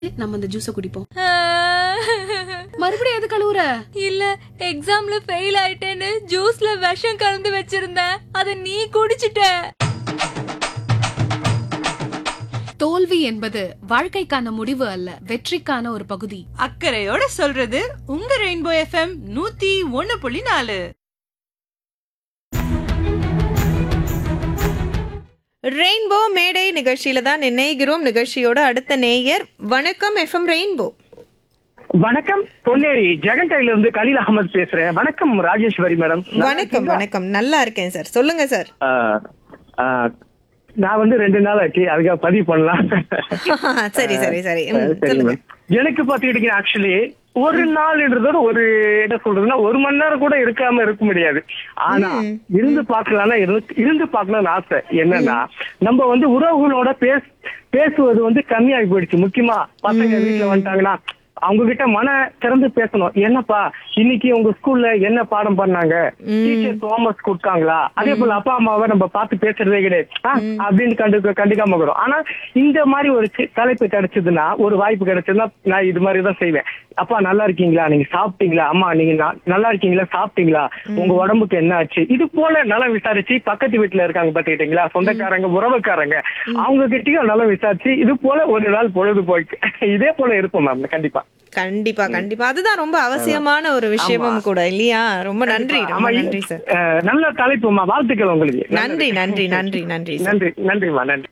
நம்ம இந்த ஜூஸ குடிப்போம் மறுபடியும் எது கழுவுற இல்ல எக்ஸாம்ல ஃபெயில் ஆயிட்டேன்னு ஜூஸ்ல விஷம் கலந்து வச்சிருந்தேன் அத நீ குடிச்சிட்ட தோல்வி என்பது வாழ்க்கைக்கான முடிவு அல்ல வெற்றிக்கான ஒரு பகுதி அக்கறையோட சொல்றது உங்க ரெயின்போ எஃப்எம் நூத்தி ஒன்னு புள்ளி நாலு ரெயின்போ மேடை நிகழ்ச்சியில தான் நினைகிறோம் நிகழ்ச்சியோட அடுத்த நேயர் வணக்கம் எஃப்எம் ரெயின்போ வணக்கம் பொன்னேரி ஜெகன்டைல இருந்து கலீல் அகமது பேசுறேன் வணக்கம் ராஜேஸ்வரி மேடம் வணக்கம் வணக்கம் நல்லா இருக்கேன் சார் சொல்லுங்க சார் ஆஹ், ஆஹ், நான் வந்து ரெண்டு நாள் ஆச்சு அதுக்காக பதிவு பண்ணலாம் சரி சரி சரி ம், சரி சொல்லுங்க மேம். எனக்கு பாத்துக்கிட்டீங்க ஆக்சுவலி ஒரு நாள்ன்றதோட ஒரு என்ன சொல்றதுன்னா ஒரு மணி நேரம் கூட இருக்காம இருக்க முடியாது ஆனா இருந்து பார்க்கலாம்னா இருந்து- இருந்து பார்க்கலாம்னு ஆசை என்னன்னா நம்ம வந்து உறவுகளோட பேச பேசுவது வந்து கம்மியாகி போயிடுச்சு முக்கியமா பசங்க வீட்டுல வந்துட்டாங்கன்னா அவங்க கிட்ட மன திறந்து பேசணும் என்னப்பா இன்னைக்கு உங்க ஸ்கூல்ல என்ன பாடம் பண்ணாங்க டீச்சர்ஸ் ஹோம்ஒர்க் கொடுத்தாங்களா அதே போல அப்பா அம்மாவை நம்ம பார்த்து பேசுறதே கிடையாது ஆ, அப்படின்னு கண்டு கண்டுக்காம இருக்கிறோம் ஆனா இந்த மாதிரி ஒரு சி- தலைப்பு கிடைச்சதுன்னா ஒரு வாய்ப்பு கிடைச்சதுன்னா நான் இது மாதிரி தான் செய்வேன் அப்பா நல்லா இருக்கீங்களா நீங்க சாப்பிட்டீங்களா அம்மா நீங்க நா- நல்லா இருக்கீங்களா சாப்பிட்டீங்களா உங்க உடம்புக்கு என்ன ஆச்சு இது போல நலம் விசாரிச்சு பக்கத்து வீட்டுல இருக்காங்க பாத்துக்கிட்டீங்களா சொந்தக்காரங்க உறவுக்காரங்க அவங்க கிட்டயும் நலம் விசாரிச்சு இது போல ஒரு நாள் பொழுது போயிட்டு இதே போல இருக்கும் மேம் கண்டிப்பா கண்டிப்பா கண்டிப்பா அதுதான் ரொம்ப அவசியமான ஒரு விஷயமும் கூட இல்லையா ரொம்ப நன்றி ஆமா, ரொம்ப இ- நன்றி சார் அஹ், நல்ல தலைப்புமா வாழ்த்துக்கள் உங்களுக்கு நன்றி நன்றி நன்றி நன்றி சார் நன்றி நன்றிமா நன்றி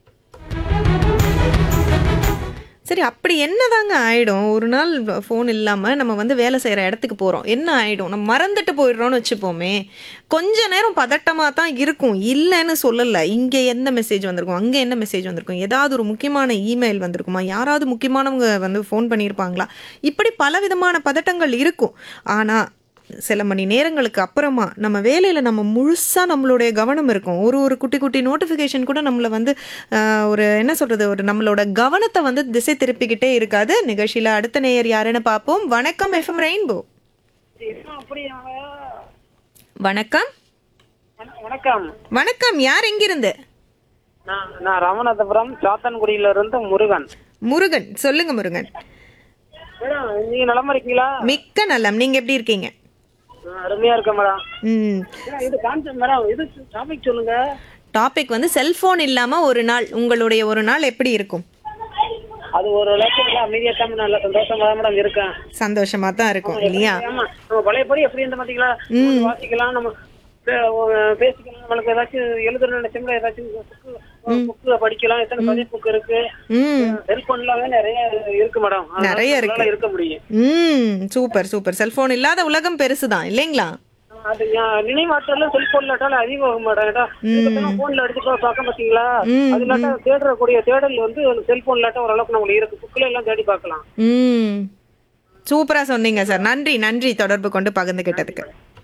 சரி அப்படி என்னதாங்க ஆயிடும் ஒரு நாள் ஃபோன் இல்லாம நம்ம வந்து வேலை செய்யற இடத்துக்கு போறோம் என்ன ஆயிடும் நம்ம மறந்துட்டு போயிடுறோம்னு வச்சுப்போமே கொஞ்ச நேரம் பதட்டமா தான் இருக்கும் இல்லைன்னு சொல்லல இங்க எந்த மெசேஜ் வந்திருக்கும் அங்க என்ன மெசேஜ் வந்திருக்கும் ஏதாவது ஒரு முக்கியமான இமெயில் வந்திருக்குமா யாராவது முக்கியமானவங்க வந்து ஃபோன் பண்ணியிருப்பாங்களா இப்படி பல விதமான பதட்டங்கள் இருக்கும் ஆனா சில மணி நேரங்களுக்கு அப்புறமா நம்ம வேலையில் நம்ம முழுசாக நம்மளுடைய கவனம் இருக்கும் ஒரு ஒரு குட்டி குட்டி நோட்டிஃபிகேஷன் கூட நம்மளை வந்து ஆஹ், ஒரு என்ன சொல்கிறது ஒரு நம்மளோட கவனத்தை வந்து திசை திருப்பிக்கிட்டே இருக்காது நிகழ்ச்சியில் அடுத்த நேயர் யாருன்னு பார்ப்போம் வணக்கம் எஃப்எம் ரெயின்போ வணக்கம் வணக்கம் வணக்கம் யார் எங்கிருந்து நான் நான் ராமநாதபுரம் சாத்தன்குடியில இருந்து முருகன் முருகன் சொல்லுங்க முருகன் மேடம் நீங்க நலமா இருக்கீங்களா மிக்க நலம் நீங்க எப்படி இருக்கீங்க நான் அருமையா இருக்கேன் மேடம் ம் மேடம், இது கான்செப்ட் மேடம் இது டாபிக் சொல்லுங்க டாபிக் வந்து செல்போன் இல்லாம ஒரு நாள் உங்களுடைய ஒரு நாள் எப்படி இருக்கும் அது ஒரு லட்சம் அமைதியா தான் நல்ல சந்தோஷமா தான் மேடம் இருக்கேன் சந்தோஷமா தான் இருக்கும் இல்லையா ஆமா நம்ம பழையபடி எப்படி இருந்த பாத்தீங்களா நம்ம வாசிக்கலாம் நம்ம பே- அஹ் பேசிக்கலாம் நம்மளுக்கு ஏதாச்சும் எழுதுற நினைச்சோம்னா ஏதாச்சும் புக்கு படிக்கலாம் எத்தனை பதிவு புக் இருக்கு ம் செல்போன்ல நிறைய இருக்கு மேடம் அதனால நிறைய இருக்கு. நம்மளால இருக்க முடியும் ம் சூப்பர் சூப்பர் செல்போன் இல்லாத உலகம் பெருசுதான் இல்லைங்களா அது ஞா- நினைவாற்றல செல்போன் இல்லாட்டாலும் அதிகமாகும் மேடம் போன்ல எடுத்து பா- பார்க்க பாத்தீங்களா ம், அது இல்லாட்டா தேடுறக்கூடிய தேடல் வந்து செல்போன் இல்லாட்டா ஓரளவுக்கு நம்மளுக்கு இருக்கு புக்கில் எல்லாம் தேடி பார்க்கலாம் ம் சூப்பரா சொன்னீங்க சார் நன்றி நன்றி தொடர்பு கொண்டு பகிர்ந்துகிட்டதுக்கு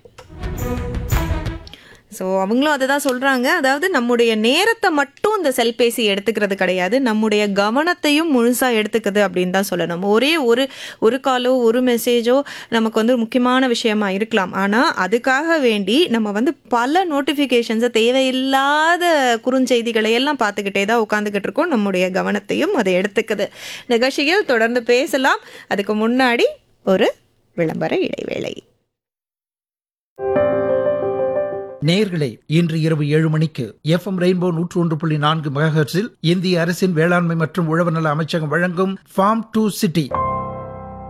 ஸோ அவங்களும் அதை தான் சொல்கிறாங்க அதாவது நம்முடைய நேரத்தை மட்டும் இந்த செல்பேசி எடுத்துக்கிறது கிடையாது நம்முடைய கவனத்தையும் முழுசாக எடுத்துக்குது அப்படின்னு தான் சொல்லணும் ஒரே ஒரு ஒரு காலோ ஒரு மெசேஜோ நமக்கு வந்து முக்கியமான விஷயமா இருக்கலாம் ஆனால் அதுக்காக வேண்டி நம்ம வந்து பல நோட்டிஃபிகேஷன்ஸை தேவையில்லாத குறுஞ்செய்திகளை எல்லாம் பார்த்துக்கிட்டே தான் உட்காந்துக்கிட்டு இருக்கோம் நம்முடைய கவனத்தையும் அதை எடுத்துக்குது நிகழ்ச்சியில் தொடர்ந்து பேசலாம் அதுக்கு முன்னாடி ஒரு விளம்பர இடைவேளை நேயர்களே இன்று இரவு ஏழு மணிக்கு எஃப்எம் ரெயின்போ நூற்று ஒன்று புள்ளி நான்கு மெகாஹெர்ட்ஸில் இந்திய அரசின் வேளாண்மை மற்றும் உழவு நல அமைச்சகம் வழங்கும் ஃபார்ம் டு சிட்டி